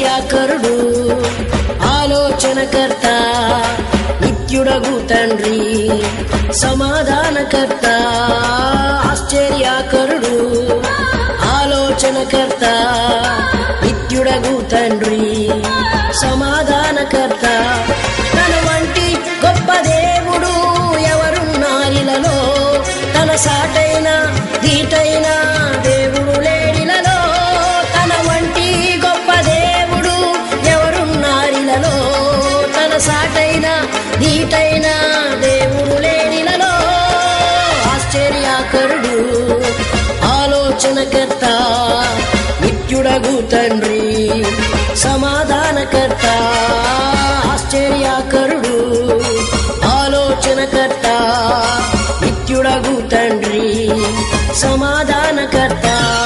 ఆశ్చర్యాకరుడు ఆలోచనకర్త నిత్యుడగు తండ్రి సమాధానకర్త ఆశ్చర్యాకరుడు ఆలోచనకర్త నిత్యుడగు తండ్రి సమాధానకర్త తన వంటి గొప్ప దేవుడు ఎవరున్నారిలలో తన సాటైన దీటైన దేవుడు లేడిలలో తన వంటి గొప్ప దేవుడు ఎవరున్నారిలలో తన సాటైన దీటైన దేవుడు లేడిలలో ఆశ్చర్యాకరుడు ఆలోచనకర్త నిత్యుడగు తండ్రి సమాధానకర్త ఆశ్చర్యాకరుడు ఆలోచనకర్త నిత్యుడగు తండ్రి సమాధానకర్త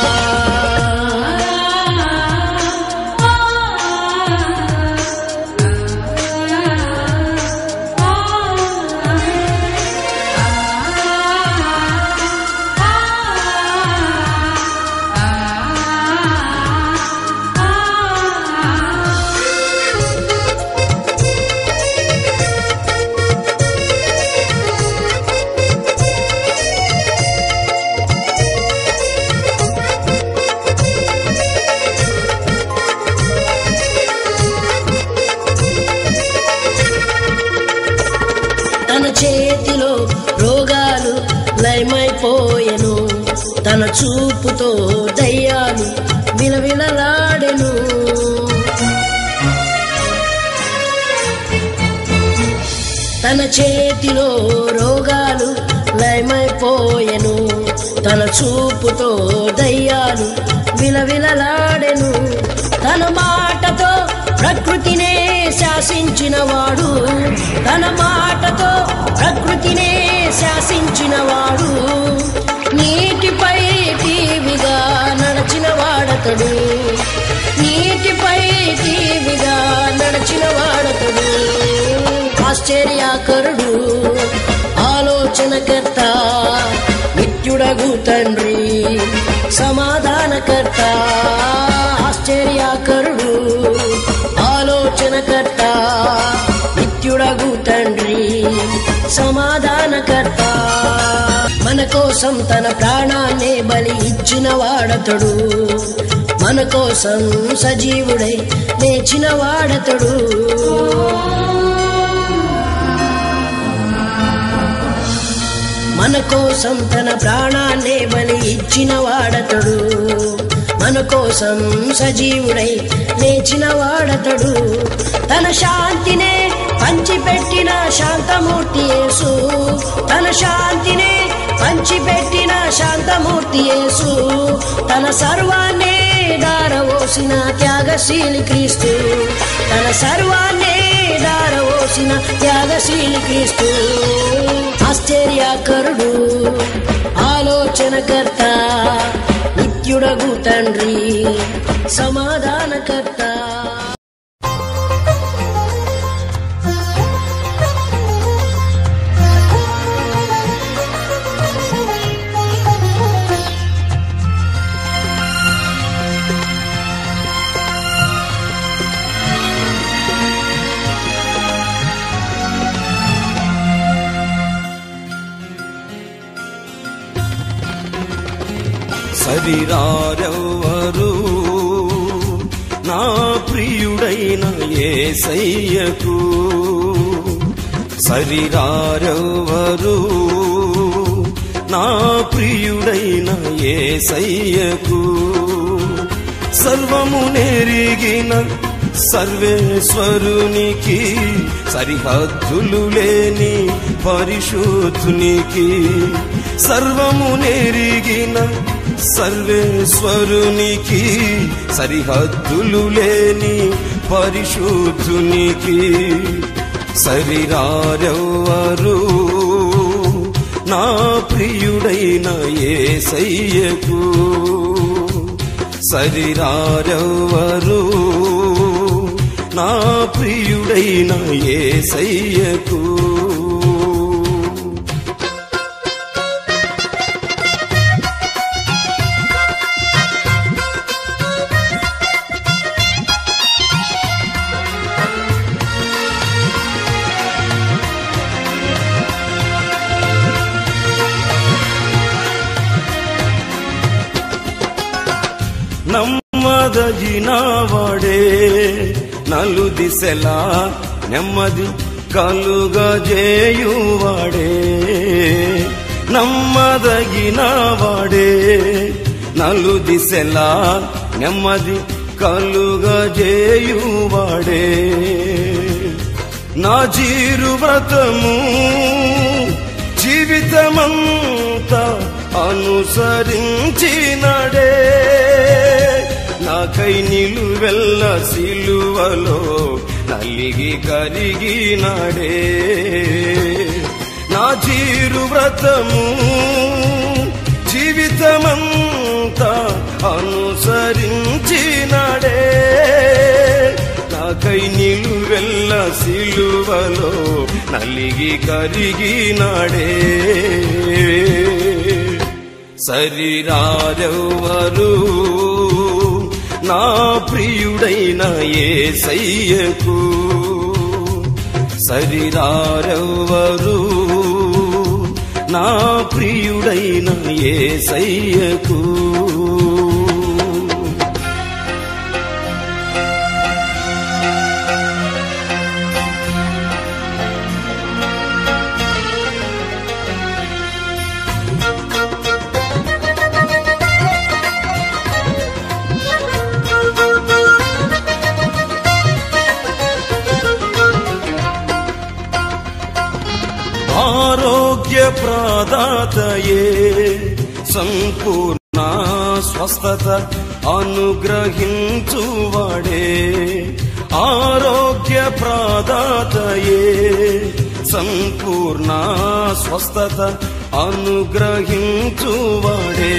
తన చేతిలో రోగాలు లయమైపోయెను తన చూపుతో దయ్యాలు విలవిలలాడెను తన చేతిలో రోగాలు లయమైపోయెను తన చూపుతో దయ్యాలు విలవిలలాడెను తన మాటతో ప్రకృతినే శాసించినవాడు తన మాటతో ప్రకృతినే శాసించినవాడు నీటిపై టీవిగా నడచిన వాడతడు నీటిపై టీవిగా నడచిన వాడతడు ఆశ్చర్యాకరుడు ఆలోచనకర్త నిత్యుడగు తండ్రి సమాధానకర్త ఆశ్చర్యాకరుడు ఆలోచనకర్త నిత్యుడగు తండ్రి సమాధానకర్త మన కోసం తన ప్రాణాన్నే బలి ఇచ్చిన వాడతడు మన కోసం సజీవుడై లేచిన వాడతడు మన కోసం తన ప్రాణాన్నే బలి ఇచ్చిన వాడతడు మన కోసం సజీవుడై లేచిన వాడతడు తన శాంతినే పంచిపెట్టిన శాంతమూర్తి యేసు తన శాంతినే పంచిపెట్టిన శాంతమూర్తి యేసు తన సర్వాన్నే దారవోసిన త్యాగశీలి క్రీస్తు తన సర్వాన్నే దారవోసిన త్యాగశీలి క్రీస్తు ఆశ్చర్యాకరుడు ఆలోచనకర్త నిత్యుడగు తండ్రి సమాధానకర్త సరిరారెవ్వరు నా ప్రియుడైన ఏసయ్యకు సరిరారెవ్వరు నా ప్రియుడైన ఏసయ్యకు సర్వము నెరిగిన సర్వేశ్వరునికి సరిహద్దులు లేని పరిశుద్ధునికి సర్వము నెరిగిన సర్వేశ్వరునికి సరిహద్దులు లేని పరిశుద్ధునికి సరిరారెవ్వరు నా ప్రియుడైన ఏసయ్యకు సరిరారెవ్వరు నా ప్రియుడైన ఏసయ్యకు వాడే నలు దిశలా నెమ్మది కలుగజేయువాడే నమ్మదగిన వాడే నలు దిశలా నెమ్మది కలుగజేయువాడే నా జీరు వ్రతము జీవితమంతా అనుసరించినడే నాకై నిలువెల్ల సిలువలో నలిగి కరిగినడే నా జీరు వ్రతము జీవితమంతా అనుసరించినడే నాకై నిలువెల్ల సిలువలో నలిగి కరిగినాడే శరీరారెవ్వరు నా ప్రియుడైన ఏ సయ్యకు శరీరారెవ్వరు నా ప్రియుడైన ఏ సయ్యకు ఆరోగ్య ప్రదాతయే సంపూర్ణ స్వస్థత అనుగ్రహించువాడే ఆరోగ్య ప్రదాతయే సంపూర్ణ స్వస్థత అనుగ్రహించువాడే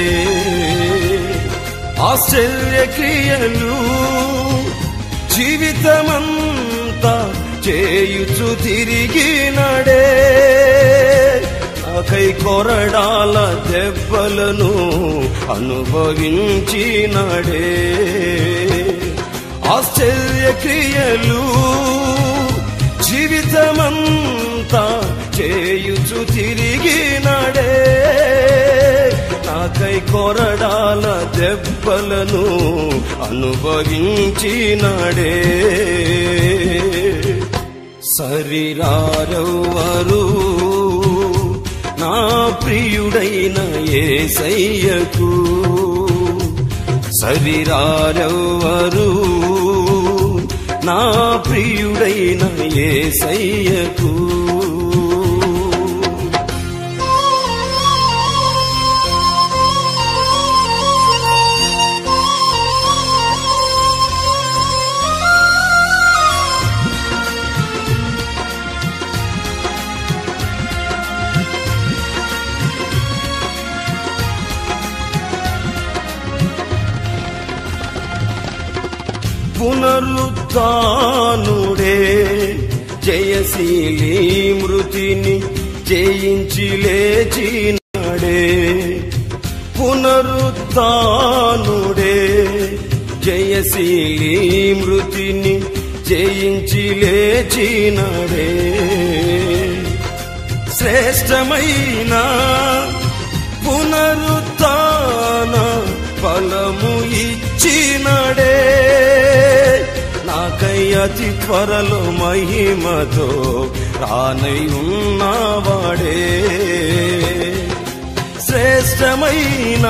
ఆశ్చర్యక్రియలు జీవితమంతా చేయుచు తిరిగినడే నాకై కొరడాల దెబ్బలను అనుభవించినడే ఆశ్చర్యక్రియలు జీవితమంతా చేయుచు తిరిగినడే నాకై కొరడాల దెబ్బలను అనుభవించినడే శరీరారెవ్వరు నా ప్రియుడైన ఏసయ్యకు శరీరారెవ్వరు నా ప్రియుడైన ఏసయ్యకు పునరుత్నుడే జయశీలి మృతిని జయించి లేచినాడే పునరుత్నుడే జయశీలి మృతిని జయించి లేచినాడే శ్రేష్టమైన పునరుత్న ఫలము ఇచ్చినడే నాకై అతి త్వరలో మహిమతో రానై ఉన్నవాడే శ్రేష్టమైన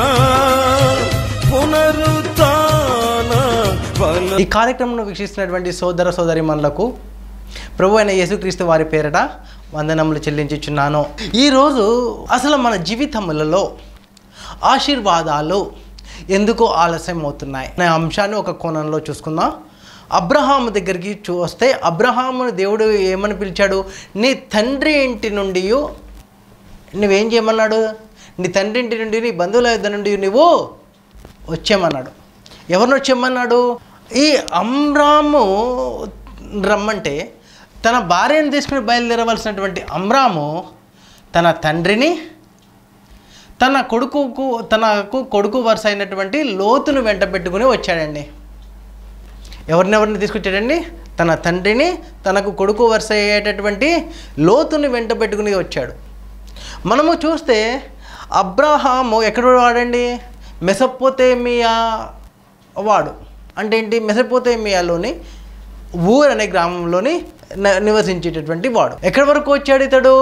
పునరుత్న ఫల ఈ కార్యక్రమంలో వీక్షిస్తున్నటువంటి సోదర సోదరిమణులకు ప్రభు అయిన యేసుక్రీస్తు వారి పేరట వందనములు చెల్లించుచున్నాను ఈరోజు అసలు మన జీవితములలో ఆశీర్వాదాలు ఎందుకు ఆలస్యం అవుతున్నాయి అనే అంశాన్ని ఒక కోణంలో చూసుకుందాం అబ్రహాము దగ్గరికి చూస్తే అబ్రహామును దేవుడు ఏమని పిలిచాడు నీ తండ్రి ఇంటి నుండి నువ్వేం చేయమన్నాడు నీ తండ్రి ఇంటి నుండి నీ బంధువుల యొద్ద నుండి నువ్వు వచ్చేయమన్నాడు ఎవరిని వచ్చేయమన్నాడు ఈ అమ్రాము రమ్మంటే తన భార్యను తీసుకుని బయలుదేరవలసినటువంటి అమ్రాము తన తండ్రిని తన కొడుకుకు తనకు కొడుకు వరుస అయినటువంటి లోతును వెంట పెట్టుకుని వచ్చాడండి ఎవరినెవరిని తీసుకొచ్చాడండి తన తండ్రిని తనకు కొడుకు వరుస అయ్యేటటువంటి లోతుని వెంట పెట్టుకుని వచ్చాడు మనము చూస్తే అబ్రహాము ఎక్కడ వాడండి మెసపోతేమియా వాడు అంటే ఏంటి మెసపోతేమియాలోని ఊర్ అనే గ్రామంలోని న- నివసించేటటువంటి వాడు ఎక్కడి వరకు వచ్చాడు ఇతడు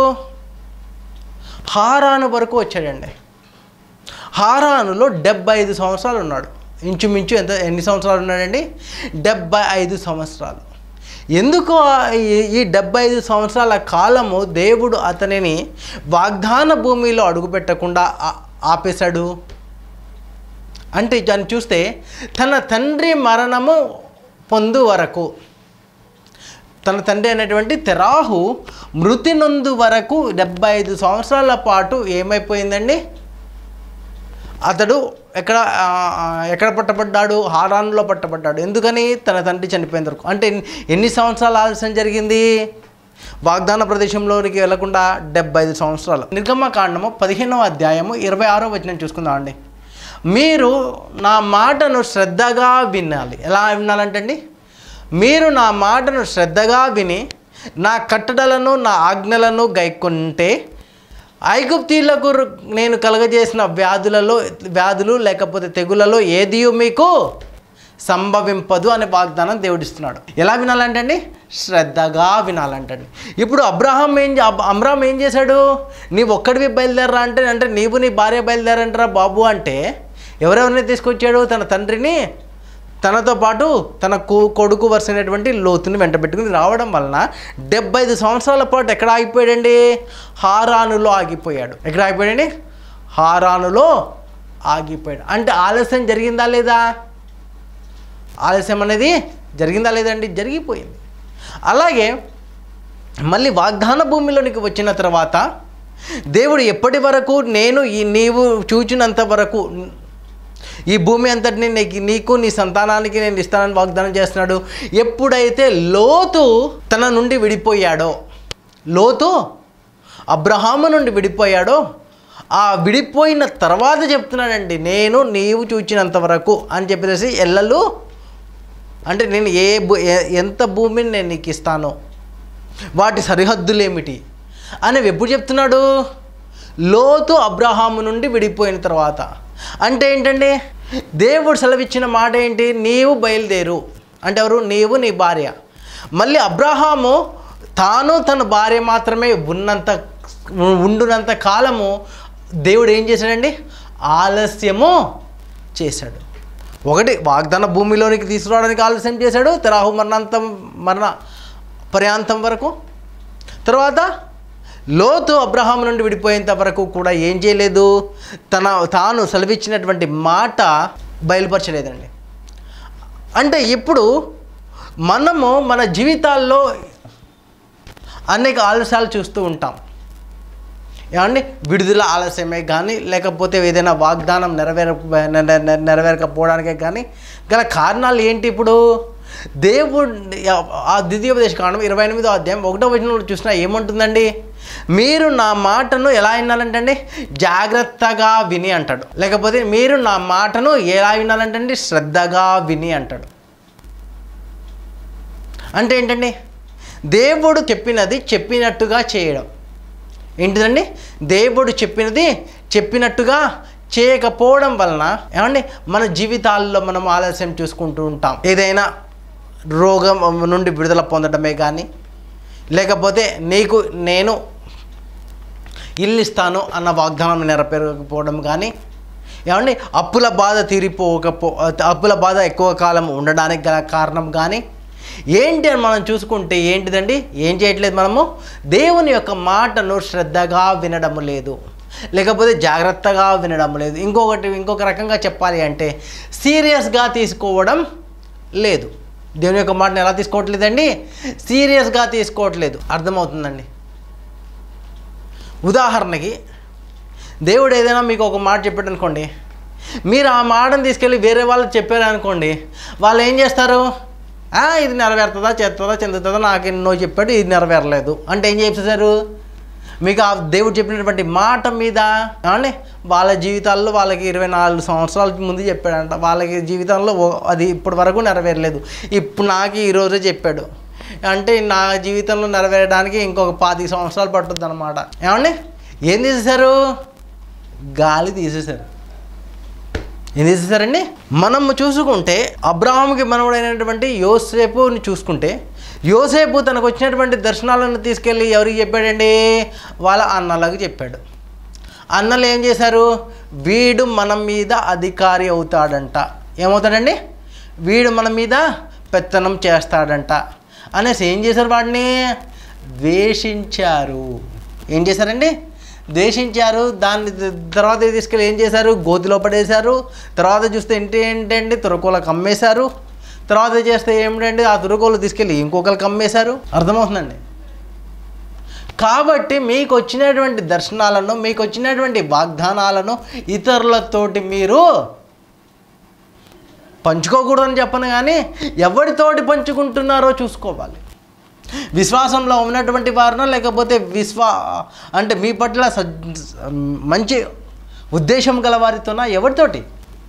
హారాను వరకు వచ్చాడండి హారానులో డెబ్బై ఐదు సంవత్సరాలు ఉన్నాడు ఇంచుమించు ఎంత ఎన్ని సంవత్సరాలు ఉన్నాడండి డెబ్బై ఐదు సంవత్సరాలు ఎందుకు ఆ- ఈ- ఈ డెబ్బై ఐదు సంవత్సరాల కాలము దేవుడు అతనిని వాగ్దాన భూమిలో అడుగుపెట్టకుండా ఆ- ఆపేశాడు అంటే దాన్ని చూస్తే తన తండ్రి మరణము పొందు వరకు తన తండ్రి అయినటువంటి తెరాహు మృతి నొందు వరకు డెబ్బై ఐదు సంవత్సరాల పాటు ఏమైపోయిందండి అతడు ఎక్కడ ఆ, ఆ, ఎక్కడ పట్టబడ్డాడు హారాన్లో పట్టబడ్డాడు ఎందుకని తన తండ్రి చనిపోయిన వరకు అంటే ఎన్ని- ఎన్ని సంవత్సరాల ఆలస్యం జరిగింది వాగ్దాన ప్రదేశంలోనికి వెళ్లకుండా డెబ్బై ఐదు సంవత్సరాలు నిర్గమకాండము పదిహేనవ అధ్యాయము ఇరవై ఆరో వచనం చూసుకుందాం అండి మీరు నా మాటను శ్రద్ధగా వినాలి ఎలా వినాలంటండి మీరు నా మాటను శ్రద్ధగా విని నా కట్టడలను నా ఆజ్ఞలను గైకొంటే ఐగుప్తీలకు రు- నేను కలగజేసిన వ్యాధులలో వ్యాధులు లేకపోతే తెగులలో ఏది మీకు సంభవింపదు అనే వాగ్దానం దేవుడిస్తున్నాడు ఎలా వినాలంటండి శ్రద్ధగా వినాలంటండి ఇప్పుడు అబ్రహాం ఏం చే- అబ్- అబ్రహాం ఏం చేశాడు నీవు ఒక్కడివి బయలుదేరరా అంటే అంటే నీవు నీ భార్య బయలుదేరంటారా బాబు అంటే ఎవరెవరిని తీసుకొచ్చాడు తన తండ్రిని తనతో పాటు తన కు- కొడుకు వరుసైనటువంటి లోతుని వెంట పెట్టుకుని రావడం వలన డెబ్బై ఐదు సంవత్సరాల పాటు ఎక్కడ ఆగిపోయాడండి హారానులో ఆగిపోయాడు ఎక్కడ ఆగిపోయాడండి హారానులో ఆగిపోయాడు అంటే ఆలస్యం జరిగిందా లేదా ఆలస్యం అనేది జరిగిందా లేదండి జరిగిపోయింది అలాగే మళ్ళీ వాగ్దాన భూమిలోనికి వచ్చిన తర్వాత దేవుడు ఎప్పటి వరకు నేను ఈ నీవు చూచినంత వరకు ఈ భూమి అంతటిని నీకు నీకు నీ సంతానానికి నేను ఇస్తానని వాగ్దానం చేస్తున్నాడు ఎప్పుడైతే లోతు తన నుండి విడిపోయాడో లోతు అబ్రహాము నుండి విడిపోయాడో ఆ విడిపోయిన తర్వాత చెప్తున్నాడండి నేను నీవు చూచినంత వరకు అని చెప్పేసి ఎల్లలు అంటే నేను ఏ భూ- ఎ- ఎంత భూమిని నేను నీకు ఇస్తాను వాటి సరిహద్దులు ఏమిటి అని ఎప్పుడు చెప్తున్నాడు లోతు అబ్రహాము నుండి విడిపోయిన తర్వాత అంటే ఏంటండి దేవుడు సెలవిచ్చిన మాట ఏంటి నీవు బయలుదేరు అంటే ఎవరు నీవు నీ భార్య మళ్ళీ అబ్రహాము తాను తన భార్య మాత్రమే ఉన్నంత ఉండునంత కాలము దేవుడు ఏం చేశాడండి ఆలస్యము చేశాడు ఒకటి వాగ్దాన భూమిలోనికి తీసుకురావడానికి ఆలస్యం చేశాడు తెరాహు మరణాంతం మరణ పర్యాంతం వరకు తర్వాత లోతు అబ్రహాం నుండి విడిపోయేంత వరకు కూడా ఏం చేయలేదు తన తాను సెలవిచ్చినటువంటి మాట బయలుపరచలేదండి అంటే ఇప్పుడు మనము మన జీవితాల్లో అనేక ఆలస్యాలు చూస్తూ ఉంటాం ఏమండి విడుదల ఆలస్యమే కానీ లేకపోతే ఏదైనా వాగ్దానం నెరవేర నె- నె- నె- నెరవేరకపోవడానికే కానీ గల కారణాలు ఏంటి ఇప్పుడు దేవుడు ఆ ద్వితీయోపదేశ కాండం ఇరవై ఎనిమిదో అధ్యాయం ఒకటో వచనంలో చూసినా ఏముంటుందండి మీరు నా మాటను ఎలా వినాలంటండి జాగ్రత్తగా విని అంటాడు లేకపోతే మీరు నా మాటను ఎలా వినాలంటండి శ్రద్ధగా విని అంటాడు అంటే ఏంటండి దేవుడు చెప్పినది చెప్పినట్టుగా చేయడం ఏంటిదండి దేవుడు చెప్పినది చెప్పినట్టుగా చేయకపోవడం వలన ఏమండి మన జీవితాల్లో మనం ఆలస్యం చూసుకుంటూ ఉంటాం ఏదైనా రోగం నుండి విడుదల పొందడమే కానీ లేకపోతే నీకు నేను ఇల్లు ఇస్తాను అన్న వాగ్దానం నెరవేరకపోవడం కానీ ఏమండి అప్పుల బాధ తీరిపోకపో అప్పుల బాధ ఎక్కువ కాలం ఉండడానికి గల కారణం కానీ ఏంటి అని మనం చూసుకుంటే ఏంటిదండి ఏం చేయట్లేదు మనము దేవుని యొక్క మాటను శ్రద్ధగా వినడం లేదు లేకపోతే జాగ్రత్తగా వినడం లేదు ఇంకొకటి ఇంకొక రకంగా చెప్పాలి అంటే సీరియస్గా తీసుకోవడం లేదు దేవుని యొక్క మాటను ఎలా తీసుకోవట్లేదండి సీరియస్గా తీసుకోవట్లేదు అర్థమవుతుందండి ఉదాహరణకి దేవుడు ఏదైనా మీకు ఒక మాట చెప్పాడు అనుకోండి మీరు ఆ మాటను తీసుకెళ్ళి వేరే వాళ్ళకి చెప్పారు అనుకోండి వాళ్ళు ఏం చేస్తారు "ఆ, ఇది నెరవేరుతుందా చేస్తుందా చెందుతుందా నాకు ఎన్నో చెప్పాడు ఇది నెరవేరలేదు అంటే ఏం చేసేసారు మీకు ఆ దేవుడు చెప్పినటువంటి మాట మీద ఏమండి వాళ్ళ జీవితాల్లో వాళ్ళకి ఇరవై నాలుగు సంవత్సరాల ముందు చెప్పాడంట వాళ్ళకి జీవితంలో ఓ- అది ఇప్పటి వరకు నెరవేరలేదు ఇప్పుడు నాకు ఈరోజే చెప్పాడు అంటే నా జీవితంలో నెరవేరడానికి ఇంకొక పాతిక సంవత్సరాలు పట్టుద్ది అనమాట ఏమండి ఏం తీసేశారు గాలి తీసేశారు ఏం చేసేసారండి మనం చూసుకుంటే అబ్రాహాంకి మనవడైనటువంటి యోసేపుని చూసుకుంటే యోసేపు తనకు వచ్చినటువంటి దర్శనాలను తీసుకెళ్ళి ఎవరికి చెప్పాడండి వాళ్ళ అన్నలకు చెప్పాడు అన్నలు ఏం చేశారు వీడు మన మీద అధికారి అవుతాడంట ఏమవుతాడండి వీడు మన మీద పెత్తనం చేస్తాడంట అనేసి ఏం చేశారు వాడిని ద్వేషించారు ఏం చేశారండి ద్వేషించారు దాన్ని త- తర్వాత తీసుకెళ్ళి ఏం చేశారు గోతిలో పడేశారు తర్వాత చూస్తే ఏంటి ఏంటండి తురకోలకు అమ్మేశారు తర్వాత చేస్తే ఏమిటండి ఆ తురకోలు తీసుకెళ్ళి ఇంకొకరికి అమ్మేశారు అర్థమవుతుందండి కాబట్టి మీకు వచ్చినటువంటి దర్శనాలను మీకు వచ్చినటువంటి వాగ్దానాలను ఇతరులతోటి మీరు పంచుకోకూడదని చెప్పను కానీ ఎవరితోటి పంచుకుంటున్నారో చూసుకోవాలి విశ్వాసంలో ఉన్నటువంటి వారినో లేకపోతే విశ్వా అంటే మీ పట్ల సద్- మంచి ఉద్దేశం గల వారితోనా ఎవరితోటి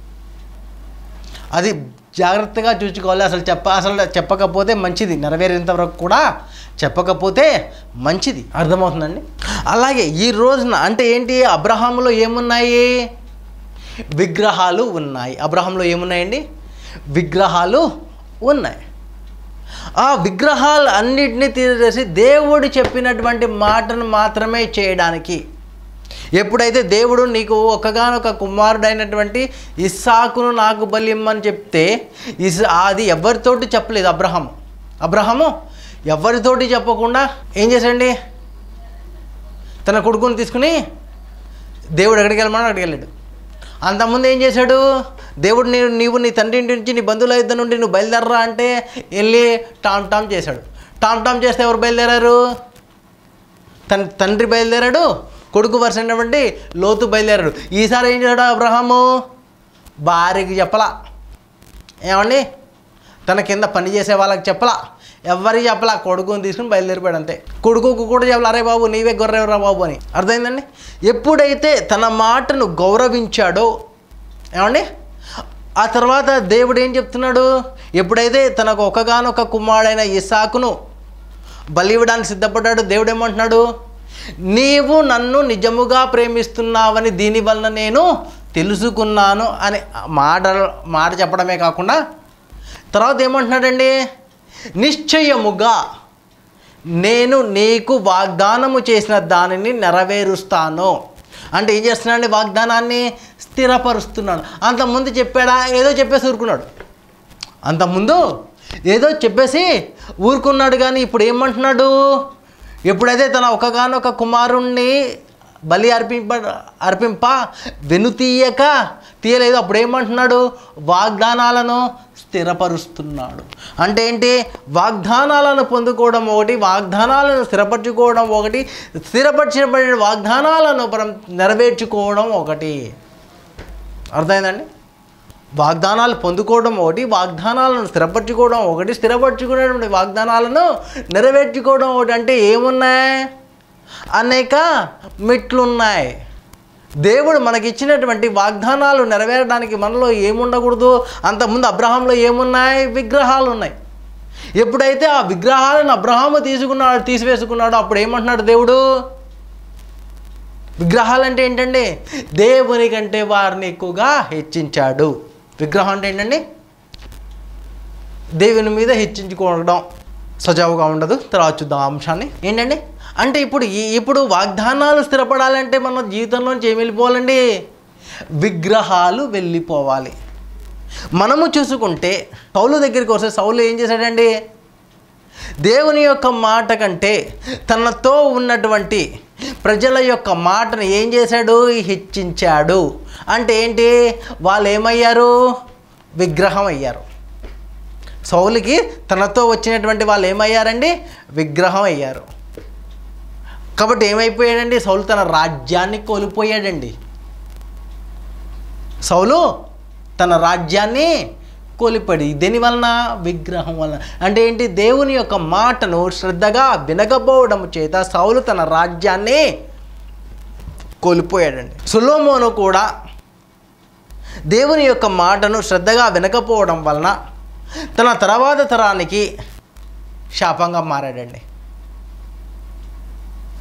అది జాగ్రత్తగా చూసుకోవాలి అసలు చెప్ప అసలు చెప్పకపోతే మంచిది నెరవేరేంత వరకు కూడా చెప్పకపోతే మంచిది అర్థమవుతుందండి అలాగే ఈ రోజున అంటే ఏంటి అబ్రహాములో ఏమున్నాయి విగ్రహాలు ఉన్నాయి అబ్రహాంలో ఏమున్నాయండి విగ్రహాలు ఉన్నాయి ఆ విగ్రహాలు అన్నిటినీ తీసేసి దేవుడు చెప్పినటువంటి మాటను మాత్రమే చేయడానికి ఎప్పుడైతే దేవుడు నీకు ఒక్కగానొక కుమారుడైనటువంటి ఇస్సాకును నాకు బలిమ్మని చెప్తే ఇస్ అది ఎవరితోటి చెప్పలేదు అబ్రహం అబ్రహము ఎవరితోటి చెప్పకుండా ఏం చేశాడండి తన కొడుకుని తీసుకుని దేవుడు ఎక్కడికి వెళ్ళమని అక్కడికి వెళ్ళాడు అంతకుముందు ఏం చేశాడు దేవుడు నీ నీవు నీ తండ్రి ఇంటి నుంచి నీ బంధువుల యుద్ధం నుండి నువ్వు బయలుదేరరా అంటే వెళ్ళి టామ్ టామ్ చేశాడు టామ్ టామ్ చేస్తే ఎవరు బయలుదేరారు తన తండ్రి బయలుదేరాడు కొడుకు వరుస అయినటువంటి లోతు బయలుదేరాడు ఈసారి ఏం చేశాడు అబ్రహాము భార్యకి చెప్పలా ఏమండి తన కింద పని చేసే వాళ్ళకి చెప్పలా ఎవరికి చెప్పలా కొడుకుని తీసుకుని బయలుదేరిపోయాడు అంతే కొడుకుకు కూడా చెప్పలే అరే బాబు నీవే గొర్రెవరా బాబు అని అర్థమైందండి ఎప్పుడైతే తన మాటను గౌరవించాడో ఏమండి ఆ తర్వాత దేవుడు ఏం చెప్తున్నాడు ఎప్పుడైతే తనకు ఒకగానొక కుమారుడైన ఇసాకును బలి ఇవ్వడానికి సిద్ధపడ్డాడు దేవుడు ఏమంటున్నాడు నీవు నన్ను నిజముగా ప్రేమిస్తున్నావని దీని వలన నేను తెలుసుకున్నాను అని మాట మాట చెప్పడమే కాకుండా తర్వాత ఏమంటున్నాడండి నిశ్చయముగా నేను నీకు వాగ్దానము చేసిన దానిని నెరవేరుస్తాను అంటే ఏం చేస్తున్నాడండి వాగ్దానాన్ని స్థిరపరుస్తున్నాడు అంతకుముందు చెప్పాడా ఏదో చెప్పేసి ఊరుకున్నాడు అంతకుముందు ఏదో చెప్పేసి ఊరుకున్నాడు కానీ ఇప్పుడు ఏమంటున్నాడు ఎప్పుడైతే తన ఒకగానొక కుమారుణ్ణి బలి అర్పింప అర్పింప వెనుతీయక తీయలేదు అప్పుడు ఏమంటున్నాడు వాగ్దానాలను స్థిరపరుస్తున్నాడు అంటే ఏంటి వాగ్దానాలను పొందుకోవడం ఒకటి వాగ్దానాలను స్థిరపరచుకోవడం ఒకటి స్థిరపరచబడిన వాగ్దానాలను మనం నెరవేర్చుకోవడం ఒకటి అర్థమైందండి వాగ్దానాలు పొందుకోవడం ఒకటి వాగ్దానాలను స్థిరపరచుకోవడం ఒకటి స్థిరపరచుకునేటువంటి వాగ్దానాలను నెరవేర్చుకోవడం ఒకటి అంటే ఏమున్నాయి అనేక మెట్లున్నాయి దేవుడు మనకిచ్చినటువంటి వాగ్దానాలు నెరవేరడానికి మనలో ఏముండకూడదు అంతకుముందు అబ్రహాంలో ఏమున్నాయి విగ్రహాలు ఉన్నాయి ఎప్పుడైతే ఆ విగ్రహాలను అబ్రహాము తీసుకున్నాడు తీసివేసుకున్నాడో అప్పుడు ఏమంటున్నాడు దేవుడు విగ్రహాలు అంటే ఏంటండి దేవుని కంటే వారిని ఎక్కువగా హెచ్చించాడు విగ్రహం అంటే ఏంటండి దేవుని మీద హెచ్చించుకోవడం సజావుగా ఉండదు తర్వాత చూద్దాం ఆ అంశాన్ని ఏంటండి అంటే ఇప్పుడు ఈ ఇప్పుడు వాగ్దానాలు స్థిరపడాలంటే మన జీవితంలోంచి ఏం వెళ్ళిపోవాలండి విగ్రహాలు వెళ్ళిపోవాలి మనము చూసుకుంటే సౌలు దగ్గరికి వస్తే సౌలు ఏం చేశాడండి దేవుని యొక్క మాట కంటే తనతో ఉన్నటువంటి ప్రజల యొక్క మాటను ఏం చేశాడు హెచ్చించాడు అంటే ఏంటి వాళ్ళు ఏమయ్యారు విగ్రహం అయ్యారు సౌలుకి తనతో వచ్చినటువంటి వాళ్ళు ఏమయ్యారండి విగ్రహం అయ్యారు కాబట్టి ఏమైపోయాడండి సౌలు తన రాజ్యాన్ని కోల్పోయాడండి సౌలు తన రాజ్యాన్ని కోల్పోయాడు దేని వలన విగ్రహం వలన అంటే ఏంటి దేవుని యొక్క మాటను శ్రద్ధగా వినకపోవడం చేత సౌలు తన రాజ్యాన్ని కోల్పోయాడండి సులోమోను కూడా దేవుని యొక్క మాటను శ్రద్ధగా వినకపోవడం వలన తన తర్వాత తరానికి శాపంగా మారాడండి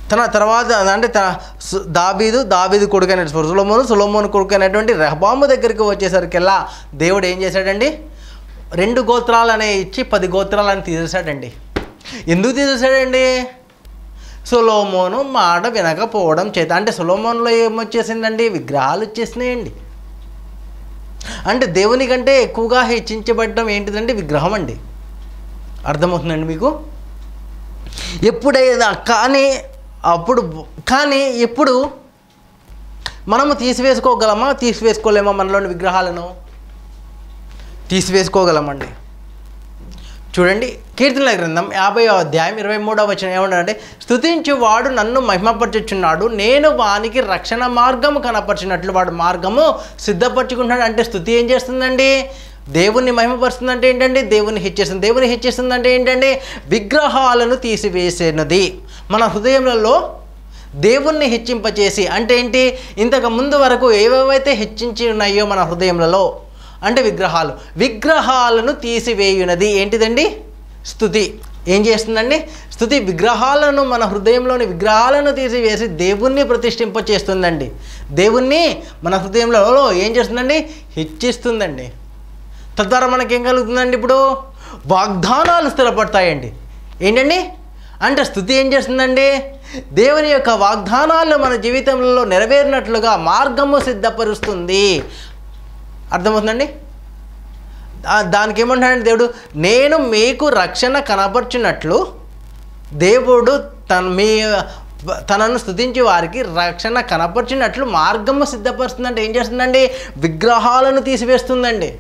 తన తర్వాత అంటే తన సు- దాబీదు దాబీదు కొడుకైన సులోమోను సులోమోను కొడుకైనటువంటి రెహబాము దగ్గరికి వచ్చేసరికెల్లా దేవుడు ఏం చేశాడండి రెండు గోత్రాలు అనే ఇచ్చి పది గోత్రాలని తీసేశాడండి ఎందుకు తీసేశాడండి సులోమోను మాట వినకపోవడం చేత అంటే సులోమోన్లో ఏమొచ్చేసిందండి విగ్రహాలు వచ్చేసినాయండి అంటే దేవుని కంటే ఎక్కువగా హెచ్చించబడడం ఏంటిదండి విగ్రహం అండి అర్థమవుతుందండి మీకు ఎప్పుడైనా కానీ అప్పుడు కానీ ఎప్పుడు మనము తీసివేసుకోగలమా తీసివేసుకోలేమా మనలోని విగ్రహాలను తీసివేసుకోగలమండి చూడండి కీర్తనల గ్రంథం యాభై అధ్యాయం ఇరవై మూడవ వచనం ఏమన్నాడంటే స్తుతించువాడు నన్ను మహిమపరచుచున్నాడు నేను వానికి రక్షణ మార్గము కనపరిచినట్లు వాడు మార్గము సిద్ధపరచుకుంటున్నాడు అంటే స్థుతి ఏం చేస్తుందండి దేవుణ్ణి మహిమపరుస్తుందంటే ఏంటండి దేవుని హెచ్చేస్తుంది దేవుని హెచ్చేస్తుందంటే ఏంటండి విగ్రహాలను తీసివేసేనది మన హృదయంలో దేవుణ్ణి హెచ్చింపచేసి అంటే ఏంటి ఇంతకు ముందు వరకు ఏవేవైతే హెచ్చించి ఉన్నాయో మన హృదయంలో అంటే విగ్రహాలు విగ్రహాలను తీసివేయునది ఏంటిదండి స్థుతి ఏం చేస్తుందండి స్థుతి విగ్రహాలను మన హృదయంలోని విగ్రహాలను తీసివేసి దేవుణ్ణి ప్రతిష్ఠింప చేస్తుందండి దేవుణ్ణి మన హృదయంలో ఏం చేస్తుందండి హెచ్చిస్తుందండి తద్వారా మనకేం కలుగుతుందండి ఇప్పుడు వాగ్దానాలు స్థిరపడతాయండి ఏంటండి అంటే స్థుతి ఏం చేస్తుందండి దేవుని యొక్క వాగ్దానాలు మన జీవితంలో నెరవేరినట్లుగా మార్గము సిద్ధపరుస్తుంది అర్థమవుతుందండి దా- దానికి ఏమంటాడంటే దేవుడు నేను మీకు రక్షణ కనపర్చినట్లు దేవుడు తన మీ తనను స్తుతించి వారికి రక్షణ కనపరిచినట్లు మార్గము సిద్ధపరుస్తుందంటే ఏం చేస్తుందండి విగ్రహాలను తీసివేస్తుందండి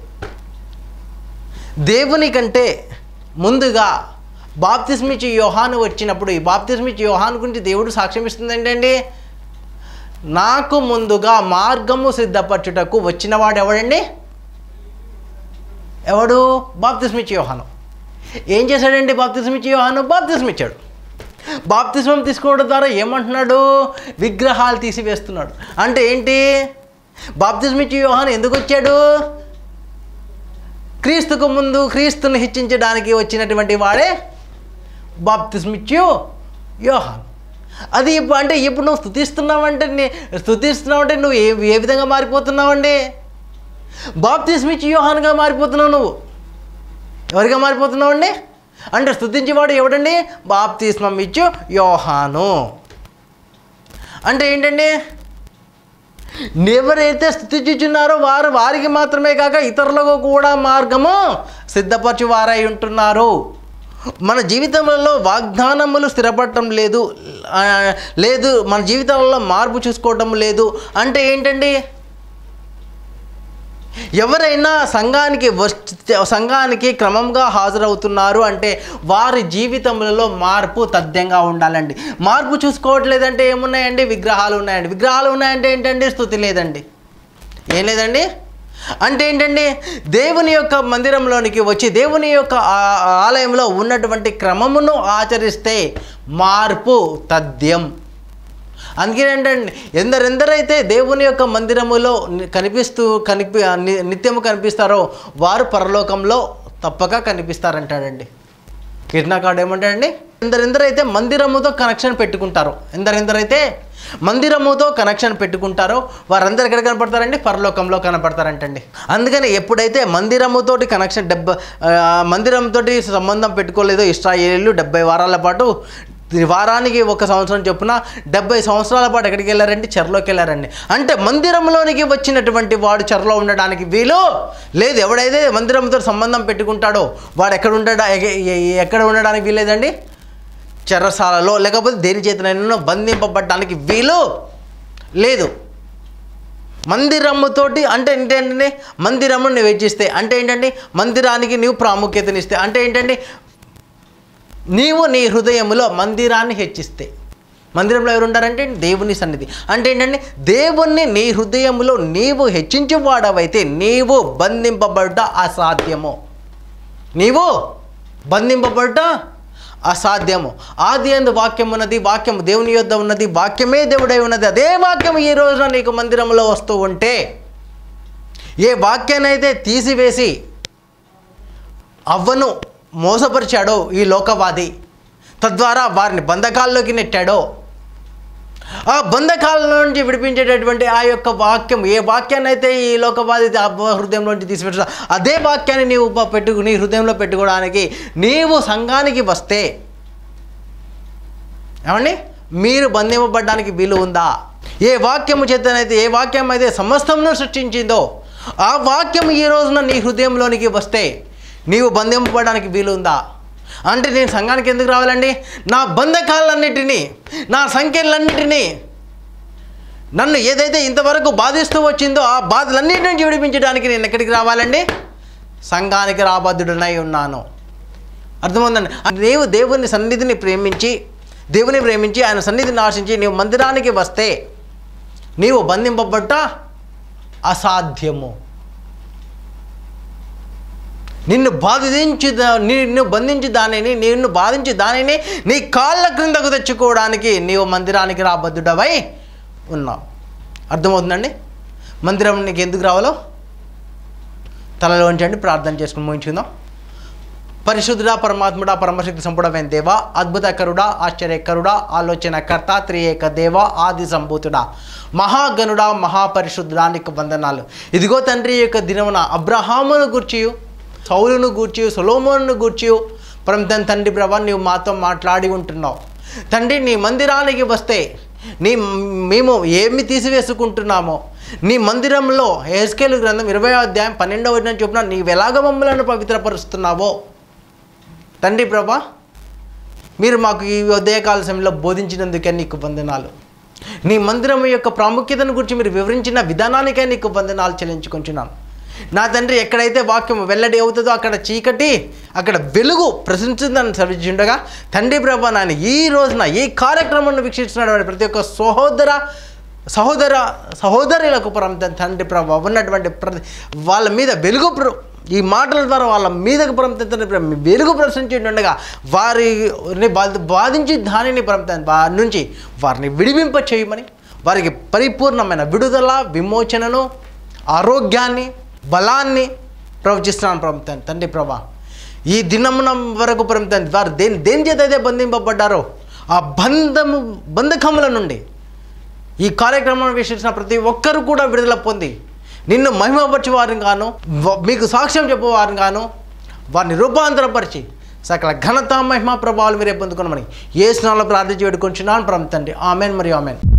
దేవుని కంటే ముందుగా బాప్తిస్మిచ్చి యోహాను వచ్చినప్పుడు ఈ బాప్తిస్మిచ్చి యోహాను గురించి దేవుడు సాక్ష్యం ఇస్తుంది ఏంటండి నాకు ముందుగా మార్గము సిద్ధపరచుటకు వచ్చినవాడు ఎవడండి ఎవడు బాప్తిస్మిచ్చి యోహాను ఏం చేశాడండి బాప్తిస్మిచ్చి యోహాను బాప్తిస్మ ఇచ్చాడు బాప్తిస్మం తీసుకోవడం ద్వారా ఏమంటున్నాడు విగ్రహాలు తీసివేస్తున్నాడు అంటే ఏంటి బాప్తిస్మిచ్చి యోహాను ఎందుకు వచ్చాడు క్రీస్తుకు ముందు క్రీస్తుని హెచ్చించడానికి వచ్చినటువంటి వాడే బాప్తిస్మిచ్చు యోహాన్ అది ఇప్పుడు అంటే ఇప్పుడు నువ్వు స్థుతిస్తున్నావంటే నీ- స్థుతిస్తున్నావంటే నువ్వు ఏ ఏ విధంగా మారిపోతున్నావండి బాప్తిస్మిచ్చి యోహాన్గా మారిపోతున్నావు నువ్వు ఎవరిగా మారిపోతున్నావండి అంటే స్థుతించేవాడు ఎవడండి బాప్తిస్మం ఇచ్చు యోహాను అంటే ఏంటండి ఎవరైతే స్థుతించుచున్నారో వారు వారికి మాత్రమే కాక ఇతరులకు కూడా మార్గము సిద్ధపరచు వారై ఉంటున్నారు మన జీవితంలో వాగ్దానములు స్థిరపడటం లేదు ఆ, లేదు మన జీవితంలో మార్పు చూసుకోవటం లేదు అంటే ఏంటండి ఎవరైనా సంఘానికి వస్తే సంఘానికి క్రమంగా హాజరవుతున్నారు అంటే వారి జీవితంలో మార్పు తథ్యంగా ఉండాలండి మార్పు చూసుకోవట్లేదంటే ఏమున్నాయండి విగ్రహాలు ఉన్నాయండి విగ్రహాలు ఉన్నాయంటే ఏంటండి స్థుతి లేదండి ఏం లేదండి అంటే ఏంటండి దేవుని యొక్క మందిరంలోనికి వచ్చి దేవుని యొక్క ఆ- ఆలయంలో ఉన్నటువంటి క్రమమును ఆచరిస్తే మార్పు తథ్యం అందుకే ఏంటండి ఎందరెందరైతే దేవుని యొక్క మందిరములో ని- కనిపిస్తూ కనిపి ని- నిత్యము కనిపిస్తారో వారు పరలోకంలో తప్పక కనిపిస్తారంటాడండి కీర్తనాకాడు ఏమంటాడండి ఎందరెందరైతే మందిరముతో కనెక్షన్ పెట్టుకుంటారో ఎందరెందరైతే మందిరముతో కనెక్షన్ పెట్టుకుంటారో వారందరు ఎక్కడ కనపడతారండి పరలోకంలో కనపడతారంటండి అందుకని ఎప్పుడైతే మందిరముతోటి కనెక్షన్ డెబ్బై మందిరంతో సంబంధం పెట్టుకోలేదో ఇస్రాయేలీలు డెబ్బై వారాల పాటు వారానికి ఒక సంవత్సరం చొప్పున డెబ్బై సంవత్సరాల పాటు ఎక్కడికి వెళ్ళారండి చెరలోకి వెళ్ళారండి అంటే మందిరంలోనికి వచ్చినటువంటి వాడు చెరలో ఉండడానికి వీలు లేదు ఎవడైతే మందిరంతో సంబంధం పెట్టుకుంటాడో వాడు ఎక్కడ ఉండడా ఎగ- ఎ- ఎక్కడ ఉండడానికి వీలేదండి చెరసాలలో లేకపోతే దేని చేతనైనా బంధింపబడడానికి వీలు లేదు మందిరమ్ముతోటి అంటే ఏంటంటే మందిరము నువ్వు హెచ్చిస్తే అంటే ఏంటంటే మందిరానికి నీవు ప్రాముఖ్యతనిస్తే అంటే ఏంటంటే నీవు నీ హృదయములో మందిరాన్ని హెచ్చిస్తే మందిరంలో ఎవరు ఉంటారంటే దేవుని సన్నిధి అంటే ఏంటంటే దేవుణ్ణి నీ హృదయములో నీవు హెచ్చించువాడవైతే నీవు బంధింపబడ్డ అసాధ్యము నీవు బంధింపబడ్డ అసాధ్యము ఆది అందు వాక్యం ఉన్నది వాక్యము దేవుని యొద్ద ఉన్నది వాక్యమే దేవుడై ఉన్నది అదే వాక్యం ఈ రోజున నీకు మందిరంలో వస్తూ ఉంటే ఏ వాక్యాన్నైతే తీసివేసి అవ్వను మోసపరిచాడో ఈ లోకవాది తద్వారా వారిని బంధకాల్లోకి నెట్టాడో ఆ బంధకాల నుంచి విడిపించేటటువంటి ఆ యొక్క వాక్యం ఏ వాక్యాన్ని అయితే ఈ లోకవాది ఆ హృదయంలో నుంచి తీసిపెట్టు అదే వాక్యాన్ని నీవు ప- పెట్టు నీ హృదయంలో పెట్టుకోవడానికి నీవు సంఘానికి వస్తే ఏమండి మీరు బంధింపబడడానికి వీలు ఉందా ఏ వాక్యము చేతనైతే ఏ వాక్యం అయితే సమస్తమును సృష్టించిందో ఆ వాక్యం ఈ రోజున నీ హృదయంలోనికి వస్తే నీవు బంధింపబడడానికి వీలు ఉందా అంటే నేను సంఘానికి ఎందుకు రావాలండి నా బంధకాలన్నిటినీ నా సంఖ్యలన్నిటినీ నన్ను ఏదైతే ఇంతవరకు బాధిస్తూ వచ్చిందో ఆ బాధలన్నిటి నుంచి విడిపించడానికి నేను ఎక్కడికి రావాలండి సంఘానికి రాబద్ధుడనై ఉన్నాను అర్థమవుందండి నీవు దేవుని సన్నిధిని ప్రేమించి దేవుని ప్రేమించి ఆయన సన్నిధిని ఆశించి నీవు మందిరానికి వస్తే నీవు బంధింపబడ్డ అసాధ్యము నిన్ను బాధించి దా- నిన్ను బంధించి దానిని నిన్ను బాధించి దానిని నీ కాళ్ళ క్రిందకు తెచ్చుకోవడానికి నీవు మందిరానికి రాబద్ధుడవై ఉన్నావు అర్థమవుతుందండి మందిరం నీకు ఎందుకు రావాలో తలలో ఉంచండి ప్రార్థన చేసుకుని ముగించుకుందాం పరిశుద్ధుడా పరమాత్ముడా పరమశక్తి సంపుడమైన దేవ అద్భుతకరుడా ఆశ్చర్యకరుడా ఆలోచనకర్త త్రియేక దేవ ఆది సంభూతుడా మహాగణుడా మహాపరిశుద్ధుడా నీకు వందనాలు ఇదిగో తండ్రి ఈ యొక్క దినమున అబ్రహామును గూర్చియు సౌలును గూర్చి సొలోమోను గూర్చి పరమ తండ్రి ప్రభా నీవు మాతో మాట్లాడి ఉంటున్నావు తండ్రి నీ మందిరానికి వస్తే నీ మేము ఏమి తీసివేసుకుంటున్నామో నీ మందిరంలో హెస్కేలు గ్రంథం ఇరవై అధ్యాయం పన్నెండవ వచనం చొప్పున నీవు ఎలాగ మమ్మలను పవిత్రపరుస్తున్నావో తండ్రి ప్రభా మీరు మాకు ఈ ఉదయకాల సమయంలో బోధించినందుకే నీకు వందనాలు నీ మందిరం యొక్క ప్రాముఖ్యతను గురించి మీరు వివరించిన విధానానికే నీకు వందనాలు చెల్లించుకుంటున్నాను నా తండ్రి ఎక్కడైతే వాక్యం వెల్లడి అవుతుందో అక్కడ చీకటి అక్కడ వెలుగు ప్రశ్నించిందని సరిచుండగా తండ్రి ప్రభా నాయన ఈ రోజున ఈ కార్యక్రమాన్ని వీక్షిస్తున్నటువంటి ప్రతి ఒక్క సహోదర సహోదర సహోదరులకు పరం తండ్రి ప్రభా ఉన్నటువంటి ప్రతి వాళ్ళ మీద వెలుగు ప్ర- ఈ మాటల ద్వారా వాళ్ళ మీదకు పరంతంత్రి వెలుగు ప్రశ్నించేటుండగా వారిని బాధ- బాధించి దానిని పరంత వారి నుంచి వారిని విడిపింప చేయమని వారికి పరిపూర్ణమైన విడుదల విమోచనను ఆరోగ్యాన్ని బలాన్ని ప్రవచిస్తున్నాను ప్రభుత్వం తండ్రి ప్రభా ఈ దినమున వరకు ప్రభుత్వం వారు దేని దేని చేత అయితే బంధింపబడ్డారో ఆ బంధము బంధకముల నుండి ఈ కార్యక్రమం వీక్షించిన ప్రతి ఒక్కరు కూడా విడుదల పొంది నిన్ను మహిమపరిచే వారిని గాను వ- మీకు సాక్ష్యం చెప్పేవారిని గాను వారిని రూపాంతరపరిచి సకల ఘనత మహిమ ప్రభావాలు మీరే పొందుకున్నామని ఏ స్నాలో ప్రార్థించి వేడుకొంచున్నాను ప్రభు తండ్రి ఆమెన్ మరియు ఆమెన్